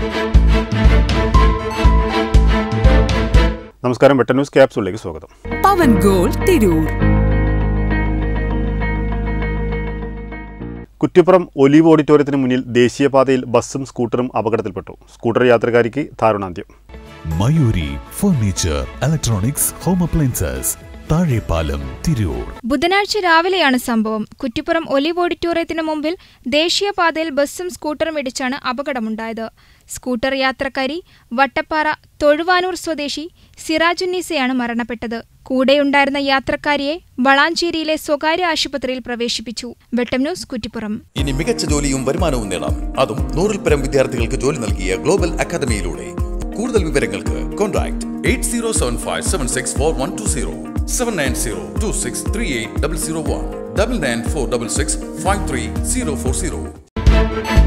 നമസ്കാരം വെട്ട ന്യൂസ് ക്യാപ്സൂളിലേക്ക് സ്വാഗതം പവൻ ഗോൾ തിരൂർ കുറ്റിപ്പുറം ഒലീവ് ഓഡിറ്റോറിയത്തിന് മുന്നിൽ ദേശീയപാതയിൽ ബസ്സും സ്കൂട്ടറും അപകടത്തിൽപ്പെട്ടു സ്കൂട്ടർ യാത്രക്കാരിക്ക് ദാരുണാന്ത്യം Mayuri furniture electronics home appliances Thazhepalam Tirur ബുധനാഴ്ച രാവിലെയാണ് സംഭവം കുറ്റിപ്പുറം ഒലിവ് ഓഡിറ്റോറിയത്തിന് മുമ്പിൽ ദേശീയപാതയിൽ ബസ്സും സ്കൂട്ടറും ഇടിച്ചാണ് അപകടമുണ്ടായത് സ്കൂട്ടർ യാത്രക്കാരി വട്ടപ്പാറ തൊഴുവാനൂർ സ്വദേശി സിറാജുന്നീസയാണ് മരണപ്പെട്ടത് കൂടെയുണ്ടായിരുന്ന യാത്രക്കാരിയെ വളാഞ്ചേരിയിലെ സ്വകാര്യ ആശുപത്രിയിൽ പ്രവേശിപ്പിച്ചു വെട്ടം ന്യൂസ് കുറ്റിപ്പുറം ഇനി മികച്ച ജോലിയും വരുമാനവും നേടാം അതും നൂറിൽ പരം വിദ്യാർത്ഥികൾക്ക് ജോലി നൽകിയ ഗ്ലോബൽ അക്കാദമിയിലൂടെ കൂടുതൽ വിവരങ്ങൾക്ക് contact eight zero seven five seven six four one two zero seven nine zero two six three eight double zero one double nine four double six five three zero four zero